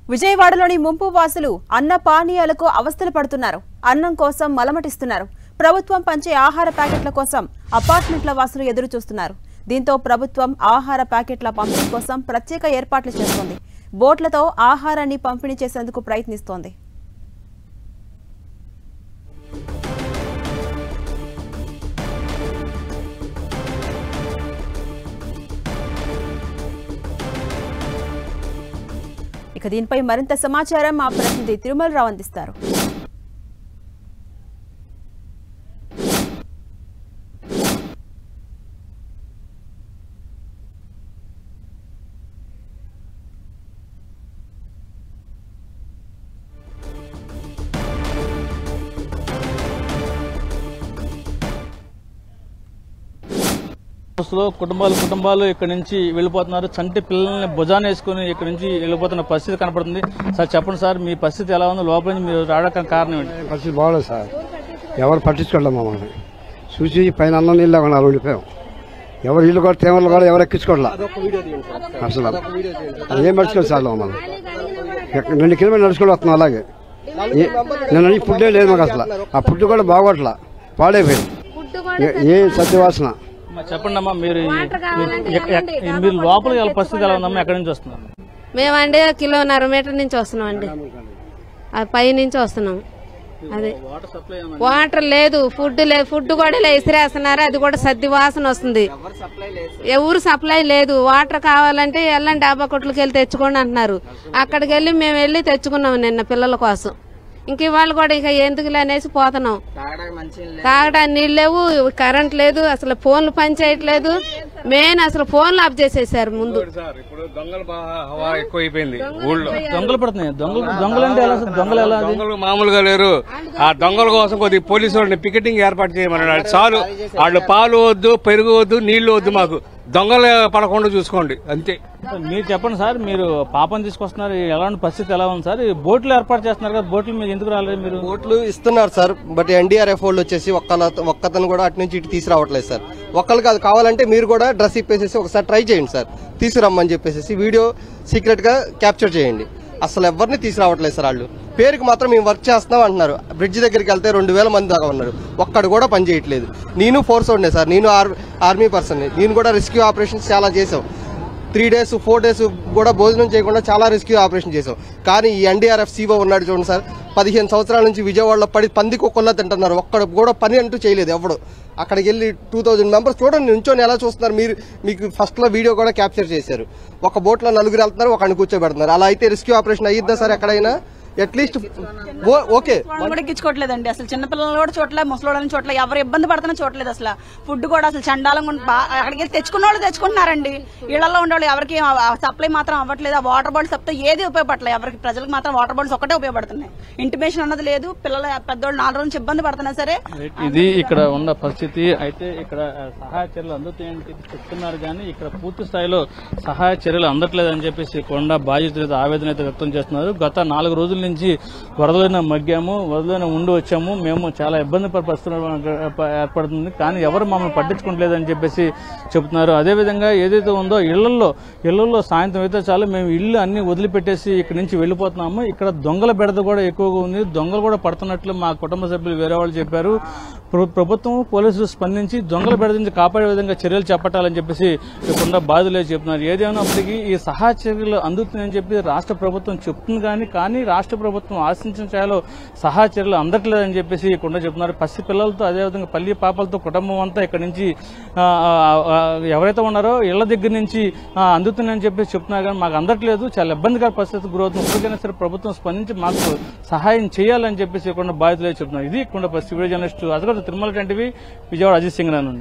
విజయవాడలోని ముంపు వాసులు అన్న పానీయాలకు అవస్థలు పడుతున్నారు అన్నం కోసం మలమటిస్తున్నారు ప్రభుత్వం పంచే ఆహార ప్యాకెట్ల కోసం అపార్ట్మెంట్ల వాసులు ఎదురు చూస్తున్నారు దీంతో ప్రభుత్వం ఆహార ప్యాకెట్ల పంపిణీ కోసం ప్రత్యేక ఏర్పాట్లు చేస్తోంది బోట్లతో ఆహారాన్ని పంపిణీ చేసేందుకు ప్రయత్నిస్తోంది ఇక దీనిపై మరింత సమాచారం మా ప్రతినిధి తిరుమలరావు అందిస్తారు బస్సులో కుటుంబాలు కుటుంబాలు ఇక్కడ నుంచి వెళ్ళిపోతున్నారు చంటి పిల్లల్ని భుజాన వేసుకుని ఇక్కడ నుంచి వెళ్ళిపోతున్న పరిస్థితి కనపడుతుంది సార్ చెప్పండి సార్ మీ పరిస్థితి ఎలా ఉంది లోపల నుంచి మీరు రావడానికి కారణం ఏంటి పరిస్థితి బాగలేదు సార్ ఎవరు పట్టించుకోవడం మమ్మల్ని చూసి పైన అన్నం నీళ్ళు లేకుండా ఉండిపోయాం ఎవరు ఇల్లు కూడా తేమలు కూడా ఎవరు ఎక్కించుకోవట్లా అసలు అది ఏం పట్టించుకోవాలి సార్ మమ్మల్ని ఎక్క- రెండు కిలోమీటర్లు నడుచుకొని వస్తున్నాం అలాగే ఏ- నేను ఈ ఫుడ్ లేదు మాకు అసలు ఆ ఫుడ్ కూడా బాగోట్లా పాడైపోయింది ఏ- ఏం సత్యవాసన అమ్మా, చెప్పండి అమ్మా మీరు ఈ- ఎక్క- ఎక్క- మీరు లోపల వాళ్ళ పరిస్థితి ఎలా ఉందమ్మా ఎక్కడి నుంచి వస్తున్నారు మేమండి కిలోన్నర మీటర్ నుంచి వస్తున్నామండి అది పై నుంచి వస్తున్నాం అదే వాటర్ సప్లై వాటర్ లేదు ఫుడ్ లేదు ఫుడ్ కూడా లే ఇసిరేస్తున్నారు అది కూడా సద్ది వాసన వస్తుంది ఎవరు సప్లై లేదు వాటర్ కావాలంటే వెళ్ళండి డాబా కొట్లకి వెళ్ళి తెచ్చుకోండి అంటున్నారు అక్కడికి వెళ్ళి మేము వెళ్ళి తెచ్చుకున్నాం నిన్న పిల్లల కోసం ఇంక ఇవాళ కూడా ఇక ఎందుకులే అనేసి పోతున్నాం తాగడానికి నీళ్ళు లేవు కరెంట్ లేదు అసలు ఫోన్లు పని చేయట్లేదు మెయిన్ అసలు ఫోన్లు ఆఫ్ చేసేసారు ముందు సార్ ఇప్పుడు దొంగలు బాగా హవా ఎక్కువైపోయింది ఊళ్ళో దొంగలు పడుతున్నాయి దొంగలు దొంగలు అంటే ఎలా సార్ దొంగలు ఎలా అది? దొంగలు మామూలుగా లేరు ఆ దొంగల కోసం కొద్ది పోలీసు వాళ్ళని పికెటింగ్ ఏర్పాటు చేయమన్నాడు చాలు వాళ్ళు పాలు వద్దు పెరుగు వద్దు నీళ్లు వద్దు మాకు దొంగలు పడకుండా చూసుకోండి అంతే మీరు చెప్పండి సార్ మీరు పాపం తీసుకొస్తున్నారు ఎలాంటి పరిస్థితి ఎలా ఉంది సార్ ఈ బోట్లు ఏర్పాటు చేస్తున్నారు కదా బోట్లు మీద ఎందుకు రాలేదు మీరు ఓట్లు ఇస్తున్నారు సార్ బట్ ఎన్డీఆర్ఎఫ్ వాళ్ళు వచ్చేసి ఒక్కల ఒక్కతను కూడా అటు నుంచి ఇటు తీసుకురావట్లేదు సార్ ఒక్కరికి అది కావాలంటే మీరు కూడా డ్రెస్ ఇప్పేసేసి ఒకసారి ట్రై చేయండి సార్ తీసుకురమ్మని చెప్పేసి వీడియో సీక్రెట్ గా క్యాప్చర్ చేయండి అసలు ఎవరిని తీసుకురావట్లేదు సార్ వాళ్ళు పేరుకి మాత్రం మేము వర్క్ చేస్తున్నాం అంటున్నారు బ్రిడ్జ్ దగ్గరికి వెళ్తే రెండు వేల మంది దాకా ఉన్నారు ఒక్కడు కూడా పని చేయట్లేదు నేను ఫోర్స్ ఉండే సార్ నేను ఆర్- ఆర్మీ పర్సన్ నేను కూడా రెస్క్యూ ఆపరేషన్స్ చాలా చేసాం త్రీ డేస్ ఫోర్ డేస్ కూడా భోజనం చేయకుండా చాలా రెస్క్యూ ఆపరేషన్ చేసాం కానీ ఈ ఎన్డీఆర్ఎఫ్ సీఓ ఉన్నాడు చూడండి సార్ పదిహేను సంవత్సరాల నుంచి విజయవాడలో పడి పంది కుక్కల్లా తింటున్నారు ఒక్కడ కూడా పని అంటూ చేయలేదు ఎవడు అక్కడికి వెళ్ళి టూ థౌజండ్ మెంబర్స్ చూడండి నుంచొని ఎలా చూస్తున్నారు మీరు మీకు ఫస్ట్ లో వీడియో కూడా క్యాప్చర్ చేశారు ఒక బోట్ లో నలుగురు వెళ్తున్నారు ఒకరిని కూర్చోబెడుతున్నారు అలా అయితే రెస్క్యూ ఆపరేషన్ అయ్యిద్దా సార్ ఎక్కడైనా అట్లీస్ట్ ఓకే వాళ్ళని కూడా ఎక్కించుకోవట్లేదండి అసలు చిన్నపిల్లలు కూడా చూడలే ముసలోళ్ళని చూడలే ఎవరు ఇబ్బంది పడుతున్నా చూడలేదు అసలు ఫుడ్ కూడా అసలు చండాలంగా ఉంది. బా- అక్కడికి వెళ్ళి తెచ్చుకున్న వాళ్ళు తెచ్చుకుంటున్నారండి ఇళ్లలో ఉండేవాళ్ళు ఎవరికి సప్లై మాత్రం అవ్వట్లేదు ఆ వాటర్ బాటిల్స్ తప్పితే ఏది ఉపయోగపడలేదు ఎవరికి ప్రజలకు మాత్రం వాటర్ బాటిల్స్ ఒకటే ఉపయోగపడుతున్నాయి ఇంటిమేషన్ అన్నది లేదు పిల్లలు పెద్దోళ్ళు నాలుగు రోజులు ఇబ్బంది పడుతున్నా సరే ఇది ఇక్కడ ఉన్న పరిస్థితి అయితే ఇక్కడ ఆ, సహాయ చర్యలు అందుతాయని చెప్పి చెప్తున్నారు కానీ ఇక్కడ పూర్తి స్థాయిలో సహాయ చర్యలు అందట్లేదని చెప్పేసి కొండ బాధితులు అయితే ఆవేదన అయితే వ్యక్తం చేస్తున్నారు గత నాలుగు రోజుల నుంచి వరదలైన మగ్గాము వరదలైన ఉండి వచ్చాము మేము చాలా ఇబ్బంది పడే పరిస్థితులు ఏర్పడుతుంది కానీ ఎవరు మమ్మల్ని పట్టించుకోవట్లేదని చెప్పేసి చెప్తున్నారు అదేవిధంగా ఏదైతే ఉందో ఇళ్లలో ఇళ్లలో సాయంత్రం అయితే చాలు మేము ఇల్లు అన్ని వదిలిపెట్టేసి ఇక్కడ నుంచి వెళ్ళిపోతున్నాము ఇక్కడ దొంగల బెడద కూడా ఎక్కువగా ఉంది దొంగలు కూడా పడుతున్నట్లు మా కుటుంబ సభ్యులు వేరే వాళ్ళు చెప్పారు ప్ర- ప్రభుత్వం పోలీసులు స్పందించి దొంగల బెడద నుంచి కాపాడే విధంగా చర్యలు చేపట్టాలని చెప్పేసి ఇక్కడ బాధలే చెప్తున్నారు ఏదేమైనప్పటికీ ఈ సహాయ చర్యలు అందుతున్నాయని చెప్పి రాష్ట్ర ప్రభుత్వం చెప్తుంది కానీ కానీ రాష్ట్ర ప్రభుత్వం ఆశించిన స్థాయిలో సహాయ చర్యలు అందట్లేదని చెప్పేసి ఇక్కడ చెప్తున్నారు పసి పిల్లలతో అదేవిధంగా పల్లి పాపలతో కుటుంబం అంతా ఇక్కడ నుంచి ఆ, ఆ, ఆ, ఎవరైతే ఉన్నారో ఇళ్ల దగ్గర నుంచి ఆ, అందుతున్నాయని చెప్పేసి చెప్తున్నారు కానీ మాకు అందట్లేదు చాలా ఇబ్బందికర పరిస్థితి గురవుతుంది ఇప్పటికైనా సరే ప్రభుత్వం స్పందించి మాకు సహాయం చేయాలని చెప్పేసి ఇక్కడ బాధితులే చెప్తున్నారు ఇది ఇక్కడ పరిస్థితి వీడియో జర్నలిస్ట్ అసలు తిరుమల కంటివి విజయవాడ అజిత్ సింగ్ నుండి